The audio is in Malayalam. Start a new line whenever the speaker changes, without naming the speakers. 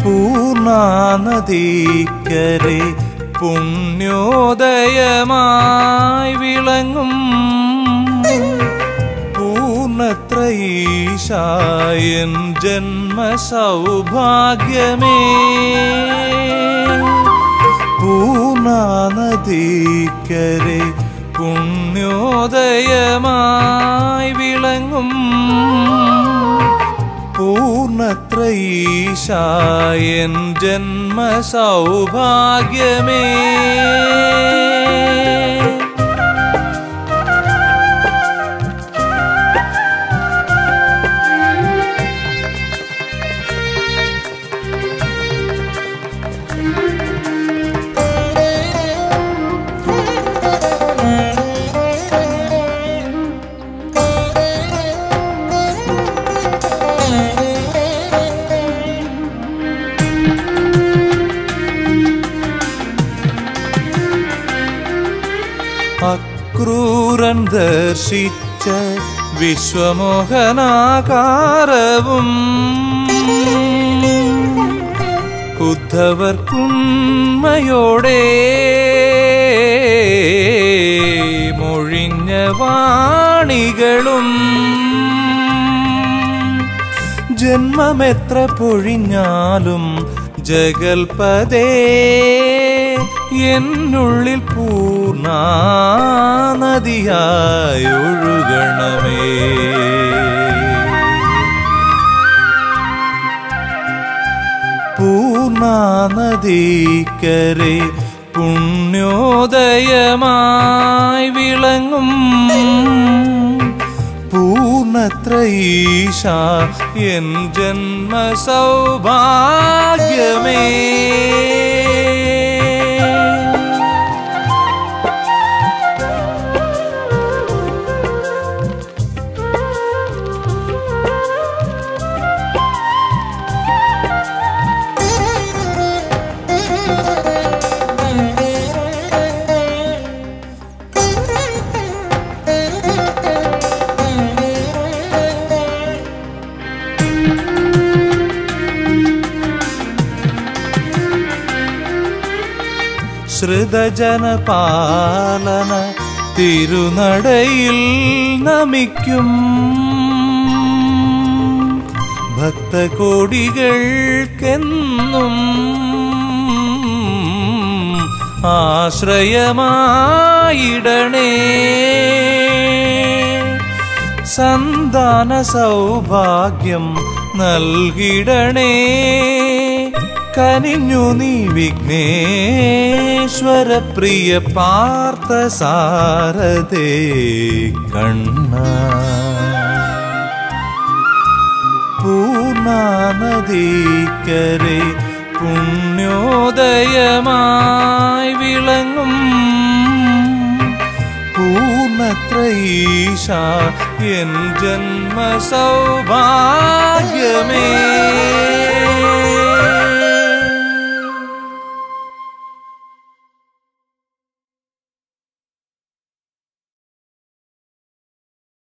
പൂർണാനദീക്കരെ പുണ്യോദയമായി വിളങ്ങും പൂർണത്രയീശായൻ ജന്മസൗഭാഗ്യമേ പൂർണാനദീക്കരെ പുണ്യോദയമായി വിളങ്ങും പൂർണത്രയീശായൻ ജന്മസൗഭാഗ്യമേ അക്രൂരൻ ദർശിച്ച വിശ്വമോഹനാകാരവും ഉദ്ധവർക്കുണ്മയോടെ മൊഴിഞ്ഞ വാണികളും ജന്മമെത്ര പൊഴിഞ്ഞാലും ജഗൽപദേ എന്നുള്ളിൽ പൂർണ്ണ നദിയായി ഒഴുകണമേ പൂർണ്ണ നദീക്കരെ പുണ്യോദയമായി വിളങ്ങും പൂർണത്രയീശ എൻ ജന്മസൗഭാഗ്യമേ ശ്രുതജനപാലന തിരുനടയിൽ നമിക്കും ഭക്തകോടികൾക്കെന്നും ആശ്രയമായിടണേ സന്താന സൗഭാഗ്യം നൽകിടണേ കനിഞ്ഞു നീ വിഘ്നേശ്വര പ്രിയ പാർത്ഥ സാരഥേ കണ്ണ പൂർണാനദീക്കരെ പുണ്യോദയമായി വിളങ്ങും പൂർണത്രയീശ എൻ ജന്മസൗഭാഗ്യമേ